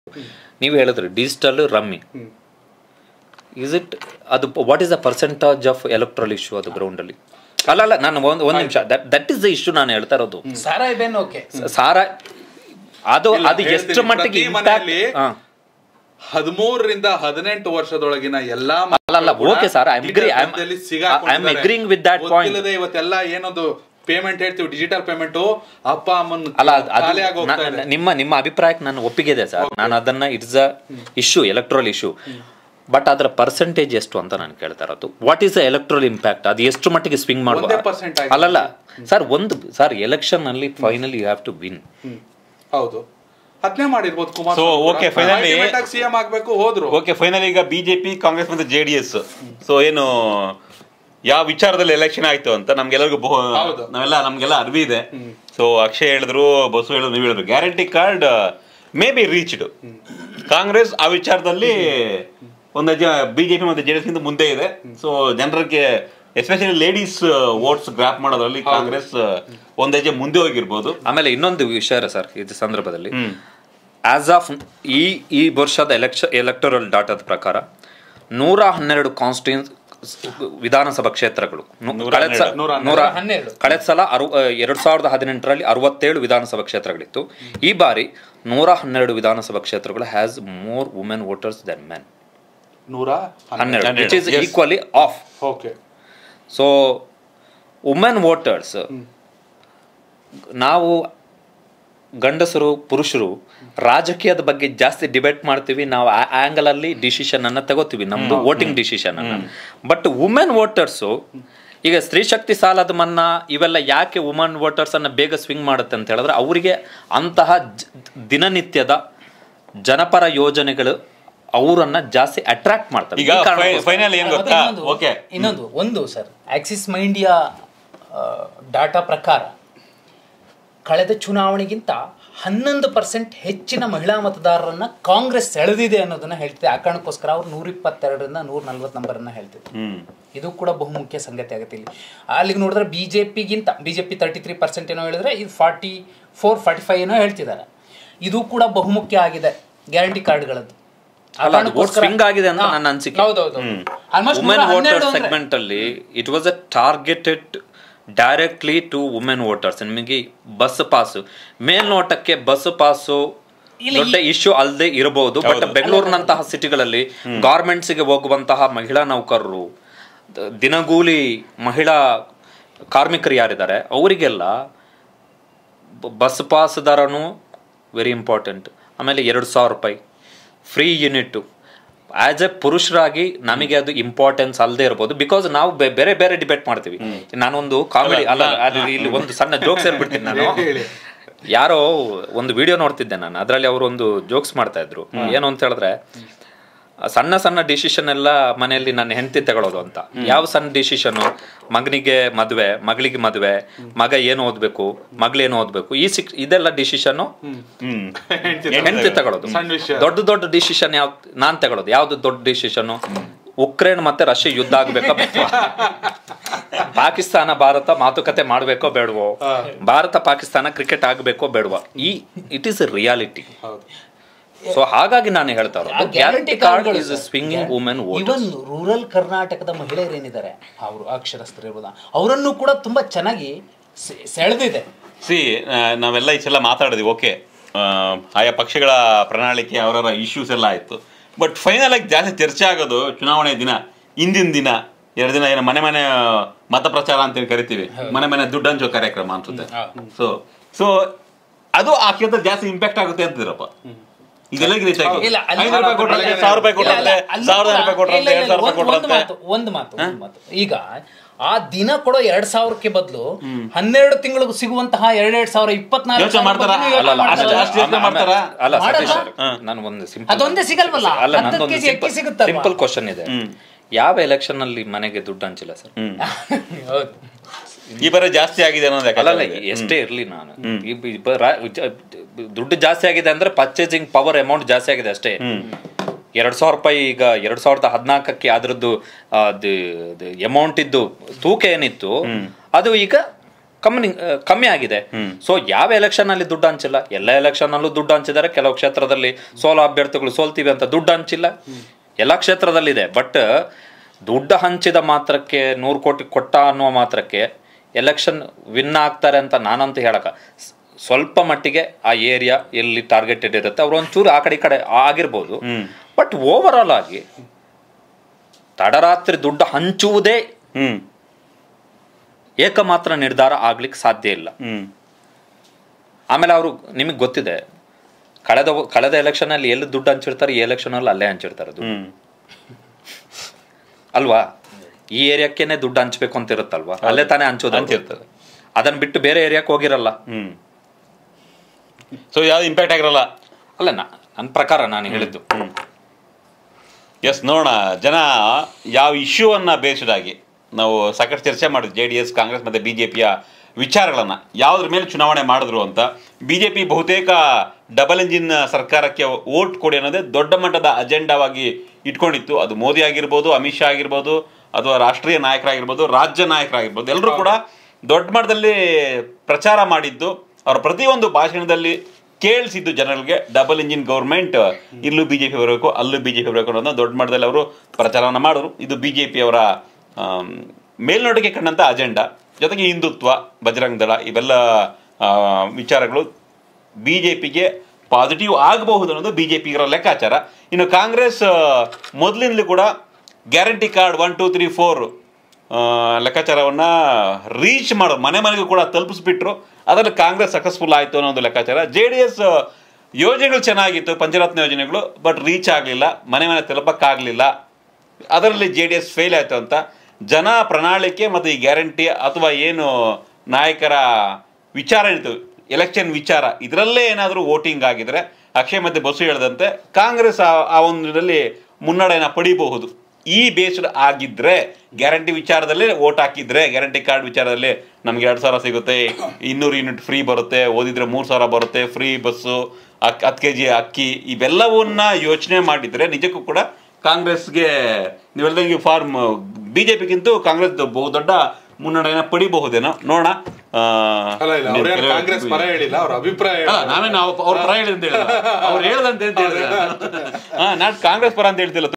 ನೀವು ಹೇಳಿದ್ರಿ digital rummy is it ಅದು what is the percentage of electoral issue ಅದು ಗ್ರೌಂಡಲ್ಲಿ ಅಲ್ಲ ಅಲ್ಲ ನಾನು ಒಂದು ಒಂದು ನಿಮಿಷ that that is the issue ನಾನು ಹೇಳ್ತಾ ಇರೋದು ಸಾರಾಯಿ ಬೇನ್ ಓಕೆ ಸಾರ ಅದು ಇಲ್ಲ, ಅದು ಎಷ್ಟು ಹೇಳ್ತೀನಿ, ಮಟ್ಟಿಗೆ ಪ್ರತಿ impact- ಮನೆಯಲ್ಲಿ ಹಾ. ಹದಿಮೂರರಿಂದ ಹದಿನೆಂಟು ವರ್ಷದೊಳಗಿನ ಎಲ್ಲಾ ಅಲ್ಲ, ಅಲ್ಲ, ಮಕ್ಕಳು okay, sir, I'm agree, I'm- ದಲ್ಲಿ ಸಿಗಾಕೊಂಡಿದ್ದಾರೆ. I'm agreeing with that point. ಗೊತ್ತಿಲ್ಲದೆ ಇವತ್ತೆಲ್ಲ ಏನದು ಪೇಮೆಂಟ್ ಹೇಳ್ತೀವಿ ಡಿಜಿಟಲ್ ಪೇಮೆಂಟ್ ಅಪ್ಪ ಅಮ್ಮನ ಅಲ್ಲ ಅದು- ಅದು ಖಾಲಿ ಆಗಿ ಹೋಗ್ತಾ ನ- ಇದೆ. ನಿಮ್ಮ ನಿಮ್ಮ ಅಭಿಪ್ರಾಯಕ್ಕೆ ನಾನು ಒಪ್ಪಿಗೆ ಇದೆ ಸರ್ ನಾನು ಅದನ್ನ it's a issue electoral issue but ಅದರ ಪರ್ಸೆಂಟೇಜ್ ಎಷ್ಟು ಅಂತ ನಾನು ಕೇಳ್ತಾ ಇರೋದು what is the electoral impact ಅದು ಎಷ್ಟು ಮಟ್ಟಿಗೆ ಸ್ವಿಂಗ್ ಒಂದೇ ಮಾಡ್ಬೋದು percent ಆಗಿದೆ. ಅಲ್ಲಲ್ಲ ಸರ್ ಒಂದು ಸರ್ ಎಲೆಕ್ಷನ್ ಅಲ್ಲಿ final you have to win hmm. ಹೌದು ಅದನ್ನೇ ಮಾಡಿರ್ಬೋದು Kumar So, okay, finally- CM ಆಗ್ಬೇಕು ಹೋದ್ರು ಓಕೆ ಫೈನಲ್ ಈಗ ಬಿಜೆಪಿ ಕಾಂಗ್ರೆಸ್ ಮತ್ತೆ ಜೆ ಡಿ ಎಸ್ ಸೊ ಏನು ಯಾವ ವಿಚಾರದಲ್ಲಿ ಎಲೆಕ್ಷನ್ ಆಯ್ತು ಅಂತ ನಮ್ಗೆಲ್ಲರಿಗೂ ಬಹು- ಹೌದು. ನಾವೆಲ್ಲ ನಮ್ಗೆಲ್ಲ ಅರಿವಿ ಇದೆ ಸೊ ಅಕ್ಷಯ್ ಹೇಳಿದ್ರು ಬಸು ಹೇಳಿದ್ರು ನೀವು ಹೇಳಿದ್ರು guarantee card may be reached Congress ಆ ವಿಚಾರದಲ್ಲಿ ಒಂದು ಬಿಜೆಪಿ ಮತ್ತೆ ಜೆ ಡಿ ಎಸ್ ಮುಂದೆ ಇದೆ ಸೊ ಜನರಿಗೆ ಎಸ್ಪೆಷಲಿ ಲೇಡೀಸ್ ವೋಟ್ಸ್ ಗ್ರಾಪ್ ಮಾಡೋದ್ರಲ್ಲಿ ಕಾಂಗ್ರೆಸ್ ಒಂದ್ ಹೆಜ್ಜೆ ಮುಂದೆ ಹೋಗಿರ್ಬೋದು ಆಮೇಲೆ ಇನ್ನೊಂದು ವಿಷಯ ಸರ್ ಇದು ಸಂದರ್ಭದಲ್ಲಿ ಆಸ್ ಆಫ್ ಈ ಈ ವರ್ಷದ ಎಲೆಕ್ಷನ್ ಎಲೆಕ್ಟರಲ್ ಡಾಟಾದ ಪ್ರಕಾರ ನೂರ ಹನ್ನೆರಡು ಕಾನ್ಸ್ಟಿಟ್ಯೂನ್ಸ್ ವಿಧಾನಸಭಾ ಕ್ಷೇತ್ರಗಳು ನು- ನೂರ ಕಳೆದ ಸ- ಹನ್ನೆರಡು. ನೂರ ನೂರ ಹನ್ನೆರಡು. ಕಳೆದ ಸಲ ಅರು ಎರಡು ಸಾವಿರದ ಹದಿನೆಂಟರಲ್ಲಿ ಅರವತ್ತೇಳು ವಿಧಾನಸಭಾ ಕ್ಷೇತ್ರಗಳಿತ್ತು ಈ ಬಾರಿ ನೂರ ಹನ್ನೆರಡು ವಿಧಾನಸಭಾ ಕ್ಷೇತ್ರಗಳು has more women voters than men ನೂರ ಹನ್ನೆರಡು ಹನ್ನೆರಡು, which is yes. Equally of okay so women voters ನಾವು ಗಂಡಸರು ಪುರುಷರು ರಾಜಕೀಯದ ಬಗ್ಗೆ ಜಾಸ್ತಿ ಡಿಬೇಟ್ ಮಾಡ್ತೀವಿ ನಾವು ಆ ಆಂಗಲ್ ಅಲ್ಲಿ ಡಿಸಿಷನ್ ಅನ್ನ ತಗೋತೀವಿ ನಮ್ದು ವೋಟಿಂಗ್ ಡಿಸಿಷನ್ ಅನ್ನ ಬಟ್ ವುಮೆನ್ ವೋಟರ್ಸು ಈಗ ಸ್ತ್ರೀ ಶಕ್ತಿ ಸಾಲದ ಮನ್ನಾ ಇವೆಲ್ಲ ಯಾಕೆ ವುಮನ್ ವೋಟರ್ಸ್ ಅನ್ನ ಬೇಗ ಸ್ವಿಂಗ್ ಮಾಡುತ್ತೆ ಅಂತ ಹೇಳಿದ್ರೆ ಅವರಿಗೆ ಅಂತಹ ಜ- ದಿನನಿತ್ಯದ ಜನಪರ ಯೋಜನೆಗಳು ಅವರನ್ನ ಜಾಸ್ತಿ ಅಟ್ರಾಕ್ಟ್ ಮಾಡ್ತವೆ ಈಗ ಈ ಕಾರಣಕ್ಕೋಸ್ಕರ. ಫೈನಲ್ ಏನ್ ಮತ್ತೆ ಗೊತ್ತಾ ಇನ್ನೊಂದು- ಓಕೆ ಇನ್ನೊಂದು ಒಂದು ಸರ್ ಆಕ್ಸಿಸ್ ಮೈಂಡಿಯಾ ಡಾಟಾ ಪ್ರಕಾರ ಕಳೆದ ಚುನಾವಣೆಗಿಂತ ಹನ್ನೊಂದು ಪರ್ಸೆಂಟ್ ಹೆಚ್ಚಿನ ಮಹಿಳಾ ಮತದಾರರನ್ನ ಕಾಂಗ್ರೆಸ್ ಸೆಳೆದಿದೆ ಅನ್ನೋದನ್ನ ಹೇಳ್ತಿದೆ ಆ ಕಾರಣಕ್ಕೋಸ್ಕರ ಅವ್ರು ನೂರ ಇಪ್ಪತ್ತೆರಡರಿಂದ ನೂರ ನಲ್ವತ್ತು ನಂಬರನ್ನ ಹೇಳ್ತಿದ್ರು ಹ್ಮ್ ಇದು ಕೂಡ ಬಹುಮುಖ್ಯ ಸಂಗತಿ ಆಗುತ್ತೆ ಇಲ್ಲಿ ಅಲ್ಲಿಗೆ ನೋಡಿದ್ರೆ ಬಿ ಜೆ ಪಿಗಿಂತ B J P thirty three percent ಏನೋ ಹೇಳಿದ್ರೆ ಇದು ಫಾರ್ಟಿ ಫೋರ್ ಫಾರ್ಟಿ ಫೈವ್ ಏನೋ ಹೇಳ್ತಿದ್ದಾರೆ ಇದು ಕೂಡ ಬಹುಮುಖ್ಯ ಆಗಿದೆ ಗ್ಯಾರಂಟಿ ಕಾರ್ಡ್ಗಳದ್ದು ಆ ಅಲ್ಲ, ಅದು vote ಕಾರಣಕ್ಕೋಸ್ಕರ- swing ಆಗಿದೆ ಅಂತ ಹಾ, ನನ್ನ ಅನಿಸಿಕೆ. ಹೌದೌದು ಆಲ್ಮೋಸ್ಟ್ ವುಮೆನ್ ವೋಟರ್ ಸೆಗ್ಮೆಂಟ್ ಅಲ್ಲಿ it was a targeted directly to women voters ನಿಮಗೆ ಬಸ್ ಪಾಸ್ ಮೇಲ್ನೋಟಕ್ಕೆ ಬಸ್ ಪಾಸು ಇಲ್ಲ, ದೊಡ್ಡ ಇಶ್ಯೂ ಅಲ್ಲದೆ ಇರಬಹುದು ಬಟ್ ಬೆಂಗಳೂರಿನಂತಹ ಸಿಟಿಗಳಲ್ಲಿ ಗಾರ್ಮೆಂಟ್ಸ್ ಗೆ ಹೋಗುವಂತಹ ಮಹಿಳಾ ನೌಕರರು ದ- ದಿನಗೂಲಿ ಮಹಿಳಾ ಕಾರ್ಮಿಕರು ಯಾರಿದ್ದಾರೆ ಅವರಿಗೆಲ್ಲ ಬಸ್ ಪಾಸ್ ದರನು ವೆರಿ ಇಂಪಾರ್ಟೆಂಟ್ ಆಮೇಲೆ ಎರಡು ಸಾವಿರ ರೂಪಾಯಿ ಫ್ರೀ ಯೂನಿಟ್ಟು ಆಸ್ ಎ ಪುರುಷರಾಗಿ ನಮಗೆ ಅದು ಇಂಪಾರ್ಟೆನ್ಸ್ ಅಲ್ಲದೆ ಇರ್ಬೋದು ಬಿಕಾಸ್ ನಾವು ಬೆ- ಬೇರೆ ಬೇರೆ ಡಿಬೇಟ್ ಮಾಡ್ತೀವಿ ನಾನೊಂದು ಕಾಮಿಡಿ ಅಲ್ಲ ಅದು ಇಲ್ಲಿ ಒಂದು ಸಣ್ಣ ಜೋಕ್ಸ್ ಹೇಳ್ಬಿಡ್ತೀನಿ ನಾನು ಯಾರೋ ಒಂದು ವಿಡಿಯೋ ನೋಡ್ತಿದ್ದೆ ನಾನು ಅದರಲ್ಲಿ ಅವರು ಒಂದು ಜೋಕ್ಸ್ ಮಾಡ್ತಾ ಇದ್ರು ಏನು ಅಂತ ಹೇಳಿದ್ರೆ ಆ ಸಣ್ಣ ಸಣ್ಣ ಡಿಸಿಷನ್ ಎಲ್ಲ ಮನೆಯಲ್ಲಿ ನನ್ನ ಹೆಂಡತಿ ತಗೊಳ್ಳೋದು ಅಂತ ಯಾವ ಸಣ್ಣ ಡಿಸಿಷನ್ ಮಗನಿಗೆ ಮದುವೆ ಮಗಳಿಗೆ ಮದುವೆ ಮಗ ಏನು ಓದ್ಬೇಕು ಮಗಳೇನು ಓದ್ಬೇಕು ಈ ಸಿಕ್ ಇದೆಲ್ಲ ಡಿಸಿಷನ್ ಹ್ಮ್ ಹೆಂಡತಿ ತಗೊಳ್ಳೋದು ಸಣ್ಣ ವಿಷಯ. ದೊಡ್ಡ ದೊಡ್ಡ ಡಿಸಿಷನ್ ಯಾವ ನಾನ್ ತಗೊಳ್ಳೋದು ಯಾವ್ದು ದೊಡ್ಡ ಡಿಸಿಷನ್ ಉಕ್ರೇನ್ ಮತ್ತೆ ರಷ್ಯಾ ಯುದ್ಧ ಆಗ್ಬೇಕೋ ಬೇಡವೋ? ಪಾಕಿಸ್ತಾನ ಭಾರತ ಮಾತುಕತೆ ಮಾಡ್ಬೇಕೋ ಬೇಡವೋ ಭಾರತ ಪಾಕಿಸ್ತಾನ ಕ್ರಿಕೆಟ್ ಆಗ್ಬೇಕೋ ಬೇಡವೋ ಈ ಇಟ್ ಈಸ್ ರಿಯಾಲಿಟಿ ಹೌದು ಸೊ ಹಾಗಾಗಿ ನಾನು ಹೇಳ್ತಾ ಇರೋದು guarantee card is swinging women even rural ಕರ್ನಾಟಕದ ಮಹಿಳೆಯರೇನಿದ್ದಾರೆ ಅವರು ಅಕ್ಷರಸ್ಥರು ಇರ್ಬೋದು ಅವರನ್ನು ಕೂಡ ತುಂಬಾ ಚೆನ್ನಾಗಿ ಸೆ- ಸೆಳೆದಿದೆ ಸಿ ನಾವೆಲ್ಲ ಇಷ್ಟೆಲ್ಲ ಮಾತಾಡಿದ್ವಿ ಓಕೆ ಆಯಾ ಪಕ್ಷಗಳ ಪ್ರಣಾಳಿಕೆ ಅವರ ಇಶ್ಯೂಸ್ ಎಲ್ಲ ಆಯ್ತು ಬಟ್ ಫೈನಲ್ ಆಗಿ ಜಾಸ್ತಿ ಚರ್ಚೆ ಆಗೋದು ಚುನಾವಣೆ ದಿನ ಹಿಂದಿನ ದಿನ ಎರಡು ದಿನ ಏನೋ ಮನೆ ಮನೆ ಮತ ಪ್ರಚಾರ ಅಂತ ಏನ್ ಕರಿತೀವಿ ಮನೆ ಮನೆ ದುಡ್ಡು ಹಂಚೋ ಕಾರ್ಯಕ್ರಮ ಅನ್ಸುತ್ತೆ ಸೊ ಸೊ ಅದು ಆ ಕ್ಷೇತ್ರ ಜಾಸ್ತಿ ಇಂಪ್ಯಾಕ್ಟ್ ಆಗುತ್ತೆ ಅಂತಿದ್ರಪ್ಪ ಇದೆಲ್ಲ ರೀತಿ ಆಗಿ ಇಲ್ಲ, ಅಲ್ಲಿ- ಐನೂರು ರೂಪಾಯಿ ಕೊಟ್ರಂತೆ ಸಾವಿರ ರೂಪಾಯಿ ಕೊಟ್ರಂತೆ ಇಲ್ಲ, ಅಲ್ಲಿ ಸಾವಿರದ ಕೂಡ- ರೂಪಾಯಿ ಕೊಟ್ರಂತೆ ಇಲ್ಲ, ಇಲ್ಲ, ಎರಡು ಸಾವಿರ ರೂಪಾಯಿ ಒಂದು- ಒಂದು ಕೊಟ್ರಂತೆ ಮಾತು ಒಂದು ಮಾತು ಒಂದು ಮಾತು ಈಗ ಆ ದಿನ ಕೊಡೋ ಎರಡ್ ಸಾವಿರಕ್ಕೆ ಬದಲು ಹನ್ನೆರಡು ತಿಂಗಳಿಗೆ ಸಿಗುವಂತಹ ಎರಡೆರಡು ಸಾವಿರ ಇಪ್ಪತ್ನಾಲ್ಕು ಯೋಚ್ನೆ ಮಾಡ್ತಾರಾ? ಸಾವಿರ ಅಲ್ಲ, ಅಲ್ಲ, ಮಾಡ್ತಾರಾ? ಅಷ್ಟು- ಅಷ್ಟು ಯೋಚ್ನೆ ಮಾಡ್ತಾರಾ? ಅಲ್ಲ ಸತೀಶ್ ಮಾಡಲ್ಲ? ಸರ್, ನಾನು ಒಂದು ಸಿಂಪಲ್ ಅದೊಂದೇ ಸಿಗಲ್ವಲ್ಲ? ಅಲ್ಲ ಹತ್ತು ನಂದೊಂದು ಕೆಜಿ ಅಕ್ಕಿ ಸಿಗುತ್ತಲ್ವಾ? ಸಿಂಪಲ್ ಕ್ವಶನ್ ಇದೆ ಯಾವ ಎಲೆಕ್ಷನ್ ಅಲ್ಲಿ ಮನೆಗೆ ದುಡ್ಡು ಹಂಚಿಲ್ಲ ಸರ್ ಹೌದು ಈ ಬಾರಿ ಜಾಸ್ತಿ ಆಗಿದೆ ಅನ್ನೋದು ಅಲ್ಲ ಲೆಕ್ಕಾಚಾರ ಇದೆ. ಎಷ್ಟೇ ಇರ್ಲಿ ನಾನು ಈ ಬ- ಬ- ರಾ- ಜ- ದುಡ್ಡು ಜಾಸ್ತಿ ಆಗಿದೆ ಅಂದ್ರೆ ಪರ್ಚೇಸಿಂಗ್ ಪವರ್ ಅಮೌಂಟ್ ಜಾಸ್ತಿ ಆಗಿದೆ ಅಷ್ಟೇ ಎರಡ್ ಸಾವಿರ ರೂಪಾಯಿ ಈಗ ಎರಡ್ ಸಾವಿರದ ಹದಿನಾಲ್ಕಕ್ಕೆ ಅದ್ರದ್ದು ಅಮೌಂಟ್ ಇದ್ದು ತೂಕ ಏನಿತ್ತು ಅದು ಈಗ ಕಮ್ಮಿ ಕಮ್ಮಿ ಆಗಿದೆ ಸೊ ಯಾವ ಎಲೆಕ್ಷನ್ ಅಲ್ಲಿ ದುಡ್ಡು ಹಂಚಿಲ್ಲ ಎಲ್ಲ ಎಲೆಕ್ಷನ್ ಅಲ್ಲೂ ದುಡ್ಡು ಹಂಚಿದ್ದಾರೆ ಕೆಲವು ಕ್ಷೇತ್ರದಲ್ಲಿ ಸೋಲೋ ಅಭ್ಯರ್ಥಿಗಳು ಸೋಲ್ತೀವಿ ಅಂತ ದುಡ್ಡು ಹಂಚಿಲ್ಲ ಎಲ್ಲ ಕ್ಷೇತ್ರದಲ್ಲಿದೆ ಬಟ್ ದುಡ್ಡು ಹಂಚಿದ ಮಾತ್ರಕ್ಕೆ ನೂರು ಕೋಟಿ ಕೊಟ್ಟ ಅನ್ನುವ ಮಾತ್ರಕ್ಕೆ ಎಲೆಕ್ಷನ್ ವಿನ್ ಆಗ್ತಾರೆ ಅಂತ ನಾನಂತೂ ಹೇಳಕ ಸ್- ಸ್ವಲ್ಪ ಮಟ್ಟಿಗೆ ಆ ಏರಿಯಾ ಎಲ್ಲಿ ಟಾರ್ಗೆಟೆಡ್ ಇರುತ್ತೆ ಅವ್ರು ಒಂಚೂರು ಆ ಕಡೆ ಈ ಕಡೆ ಆಗಿರ್ಬೋದು ಬಟ್ ಓವರ್ ಆಲ್ ಆಗಿ ತಡರಾತ್ರಿ ದುಡ್ಡು ಹಂಚುವುದೇ ಹ್ಮ್ ಏಕಮಾತ್ರ ನಿರ್ಧಾರ ಆಗ್ಲಿಕ್ಕೆ ಸಾಧ್ಯ ಇಲ್ಲ ಹ್ಮ್ ಆಮೇಲೆ ಅವರು ನಿಮಗೆ ಗೊತ್ತಿದೆ ಕಳೆದ ಕಳೆದ ಎಲೆಕ್ಷನ್ ಅಲ್ಲಿ ಎಲ್ಲಿ ದುಡ್ಡು ಹಂಚಿರ್ತಾರೆ ಈ ಎಲೆಕ್ಷನ್ ಅಲ್ಲಿ ಅಲ್ಲೇ ಹಂಚಿರ್ತಾರೆ ದುಡ್ಡು. ಹ್ಮ್ ಅಲ್ವಾ ಈ ಏರಿಯಾಕ್ಕೇನೆ ದುಡ್ಡು ಹಂಚ್ಬೇಕು ಅಂತ ಇರುತ್ತಲ್ವಾ ಅಲ್ಲೇ ತಾನೇ ಹಂಚೋದು ಅವ್ರು. ಹಂಚಿರ್ತದೆ. ಅದನ್ನ ಬಿಟ್ಟು ಬೇರೆ ಏರಿಯಾಕ್ಕೆ ಹೋಗಿರಲ್ಲ ಹ್ಮ್ ಸೊ ಯಾವ್ದು ಇಂಪ್ಯಾಕ್ಟ್ ಆಗಿರಲ್ಲ ಅಲ್ಲ ನಾ ನನ್ನ ಪ್ರಕಾರ ನಾನು ಹೇಳಿದ್ದು ಎಸ್ ನೋಡೋಣ ಜನ ಯಾವ ಇಶ್ಯೂವನ್ನು ಬೇಸ್ಡ್ ಆಗಿ ನಾವು ಸಾಕಷ್ಟು ಚರ್ಚೆ ಮಾಡಿದ್ವಿ ಜೆ ಡಿ ಎಸ್ ಕಾಂಗ್ರೆಸ್ ಮತ್ತು ಬಿ ಜೆ ಪಿಯ ವಿಚಾರಗಳನ್ನು ಯಾವುದ್ರ ಮೇಲೆ ಚುನಾವಣೆ ಮಾಡಿದ್ರು ಅಂತ ಬಿ ಜೆ ಪಿ ಬಹುತೇಕ ಡಬಲ್ ಇಂಜಿನ್ ಸರ್ಕಾರಕ್ಕೆ ವೋಟ್ ಕೊಡಿ ಅನ್ನೋದೇ ದೊಡ್ಡ ಮಟ್ಟದ ಅಜೆಂಡಾವಾಗಿ ಇಟ್ಕೊಂಡಿತ್ತು ಅದು ಮೋದಿ ಆಗಿರ್ಬೋದು ಅಮಿತ್ ಶಾ ಆಗಿರ್ಬೋದು ಅಥವಾ ರಾಷ್ಟ್ರೀಯ ನಾಯಕರಾಗಿರ್ಬೋದು ರಾಜ್ಯ ನಾಯಕರಾಗಿರ್ಬೋದು ಎಲ್ಲರೂ ಕೂಡ ದೊಡ್ಡ ಮಟ್ಟದಲ್ಲಿ ಪ್ರಚಾರ ಮಾಡಿದ್ದು ಅವರ ಪ್ರತಿಯೊಂದು ಭಾಷಣದಲ್ಲಿ ಕೇಳಿಸಿದ್ದು ಜನರಿಗೆ ಡಬಲ್ ಇಂಜಿನ್ ಗೌರ್ಮೆಂಟ್ ಇಲ್ಲೂ ಬಿಜೆಪಿ ಬರಬೇಕು ಅಲ್ಲೂ ಬಿಜೆಪಿ ಬರಬೇಕು ಅನ್ನೋದನ್ನ ದೊಡ್ಡ ಮಟ್ಟದಲ್ಲಿ ಅವರು ಪ್ರಚಾರವನ್ನು ಮಾಡಿದ್ರು ಇದು ಬಿಜೆಪಿ ಅವರ ಆಮ್, ಮೇಲ್ನೋಟಕ್ಕೆ ಕಂಡಂತ ಅಜೆಂಡಾ ಜೊತೆಗೆ ಹಿಂದುತ್ವ ಬಜರಂಗ ದಳ ಇವೆಲ್ಲ ಆ, ವಿಚಾರಗಳು ಬಿಜೆಪಿಗೆ ಪಾಸಿಟಿವ್ ಆಗಬಹುದು ಅನ್ನೋದು ಬಿಜೆಪಿಗರ ಲೆಕ್ಕಾಚಾರ ಇನ್ನು ಕಾಂಗ್ರೆಸ್ ಮೊದಲಿಂದಲೂ ಕೂಡ guarantee card one two three four ಲೆಕ್ಕಾಚಾರವನ್ನ ರೀಚ್ ಮಾಡೋದು ಮನೆ ಮನೆಗೂ ಕೂಡ ತಲುಪಿಸ್ಬಿಟ್ರು ಅದರಲ್ಲಿ ಕಾಂಗ್ರೆಸ್ ಸಕ್ಸಸ್ಫುಲ್ ಆಯಿತು ಅನ್ನೋ ಒಂದು ಲೆಕ್ಕಾಚಾರ ಜೆ ಡಿ ಎಸ್ ಯೋಜನೆಗಳು ಚೆನ್ನಾಗಿತ್ತು ಪಂಚರತ್ನ ಯೋಜನೆಗಳು ಬಟ್ ರೀಚ್ ಆಗಲಿಲ್ಲ ಮನೆ ಮನೆ ತಲುಪಕ್ಕಾಗಲಿಲ್ಲ ಅದರಲ್ಲಿ ಜೆ ಡಿ ಎಸ್ ಫೇಲ್ ಆಯಿತು ಅಂತ ಜನ ಪ್ರಣಾಳಿಕೆ ಮತ್ತು ಈ ಗ್ಯಾರಂಟಿ ಅಥವಾ ಏನು ನಾಯಕರ ವಿಚಾರ ಏನಿತ್ತು ಎಲೆಕ್ಷನ್ ವಿಚಾರ ಇದರಲ್ಲೇ ಏನಾದರೂ ವೋಟಿಂಗ್ ಆಗಿದ್ರೆ ಅಕ್ಷಯ್ ಮತ್ತೆ ಬಸ್ಸು ಹೇಳಿದಂತೆ ಕಾಂಗ್ರೆಸ್ ಆ- ಆ ಒಂದು ಇದರಲ್ಲಿ ಮುನ್ನಡೆಯನ್ನ ಪಡಿಬಹುದು ಈ ಬೇಸ್ಡ್ ಆಗಿದ್ರೆ ಗ್ಯಾರಂಟಿ ವಿಚಾರದಲ್ಲಿ ವೋಟ್ ಹಾಕಿದ್ರೆ ಗ್ಯಾರಂಟಿ ಕಾರ್ಡ್ ವಿಚಾರದಲ್ಲಿ ನಮ್ಗೆ ಎರಡು ಸಾವಿರ ಸಿಗುತ್ತೆ ಇನ್ನೂರು ಯೂನಿಟ್ ಫ್ರೀ ಬರುತ್ತೆ ಓದಿದ್ರೆ ಮೂರು ಸಾವಿರ ಬರುತ್ತೆ ಫ್ರೀ ಬಸ್ಸು ಅಕ್ ಹತ್ತು ಕೆ ಜಿ ಅಕ್ಕಿ ಇವೆಲ್ಲವನ್ನ ಯೋಚನೆ ಮಾಡಿದ್ರೆ ನಿಜಕ್ಕೂ ಕೂಡ ಕಾಂಗ್ರೆಸ್ಗೆ ನೀವೆಲ್ಲರಿಗೆ ಫಾರ್ಮ್ ಬಿಜೆಪಿಗಿಂತೂ ಕಾಂಗ್ರೆಸ್ ಬಹುದೊಡ್ಡ ಮುನ್ನಡೆಯನ್ನ ಪಡಿಬಹುದೇನೋ ನೋಡೋಣ ಆ, ಅಲ್ಲ ಇಲ್ಲ ಅವ್ರೇನು ಕೆಲವು- ಕಾಂಗ್ರೆಸ್ ಪರ ಹೇಳಿಲ್ಲ ಅವ್ರ ಅಭಿಪ್ರಾಯ ಅಲ್ಲ ಹೇಳಿದ್ರು. ನಾವೇ ನಾವು ಅವ್ರ ಪರ ಹೇಳಿದಂತ ಹೇಳಿದ ಅವ್ರು ಹೇಳ್ದಂತೆ ಅಂತ ಹೇಳಿದ್ರೆ ಹಾ ನಾಟ್ ಕಾಂಗ್ರೆಸ್ ಪರ ಅಂತ ಹೇಳ್ತಿಲ್ಲ